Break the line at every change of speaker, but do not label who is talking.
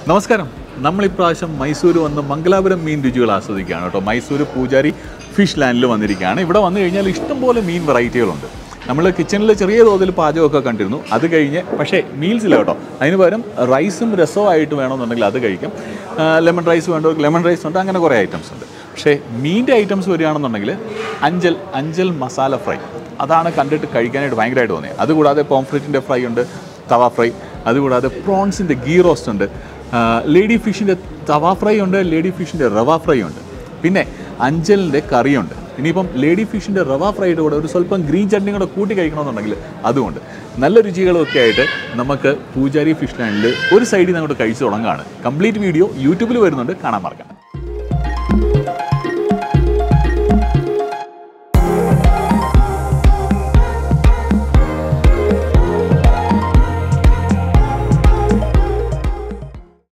നമസ്കാരം നമ്മൾ ഇപ്രാവശ്യം മൈസൂർ വന്ന് മംഗലാപുരം മീൻ രുചികൾ ആസ്വദിക്കുകയാണ് കേട്ടോ മൈസൂർ പൂജാരി ഫിഷ് ലാൻഡിൽ വന്നിരിക്കുകയാണ് ഇവിടെ വന്നു കഴിഞ്ഞാൽ ഇഷ്ടംപോലെ മീൻ വെറൈറ്റികളുണ്ട് നമ്മൾ കിച്ചണിൽ ചെറിയ തോതിൽ പാചകമൊക്കെ കണ്ടിരുന്നു അത് കഴിഞ്ഞ് പക്ഷേ മീൽസില്ല കേട്ടോ അതിന് പകരം റൈസും രസവും ആയിട്ട് വേണമെന്നുണ്ടെങ്കിൽ അത് കഴിക്കും ലെമൺ റൈസ് വേണ്ടവർക്ക് ലെമൺ റൈസ് ഉണ്ട് അങ്ങനെ കുറേ ഐറ്റംസ് ഉണ്ട് പക്ഷേ മീൻ്റെ ഐറ്റംസ് വരികയാണെന്നുണ്ടെങ്കിൽ അഞ്ചൽ അഞ്ചൽ മസാല ഫ്രൈ അതാണ് കണ്ടിട്ട് കഴിക്കാനായിട്ട് ഭയങ്കരമായിട്ട് തോന്നിയത് അതുകൂടാതെ പോംഫ്രിറ്റിൻ്റെ ഫ്രൈ ഉണ്ട് തവ ഫ്രൈ അതുകൂടാതെ പ്രോൺസിൻ്റെ ഗീ റോസ്റ്റ് ഉണ്ട് ആ, ലേഡി ഫിഷിൻ്റെ തവ ഫ്രൈ ഉണ്ട് ലേഡി ഫിഷിൻ്റെ റവ ഫ്രൈ ഉണ്ട് പിന്നെ അഞ്ചലിൻ്റെ കറിയുണ്ട് ഇനിയിപ്പം ലേഡി ഫിഷിൻ്റെ റവ ഫ്രൈയുടെ കൂടെ ഒരു സ്വല്പം ഗ്രീൻ ചട്നി കൂടെ കൂട്ടി കഴിക്കണമെന്നുണ്ടെങ്കിൽ അതുമുണ്ട് നല്ല രുചികളൊക്കെ ആയിട്ട് നമുക്ക് പൂജാരി ഫിഷ് ലാൻഡിൽ ഒരു സൈഡിൽ നിന്ന് അങ്ങോട്ട് കഴിച്ചു തുടങ്ങുകയാണ് കംപ്ലീറ്റ് വീഡിയോ യൂട്യൂബിൽ വരുന്നുണ്ട് കാണാൻ മറക്കാം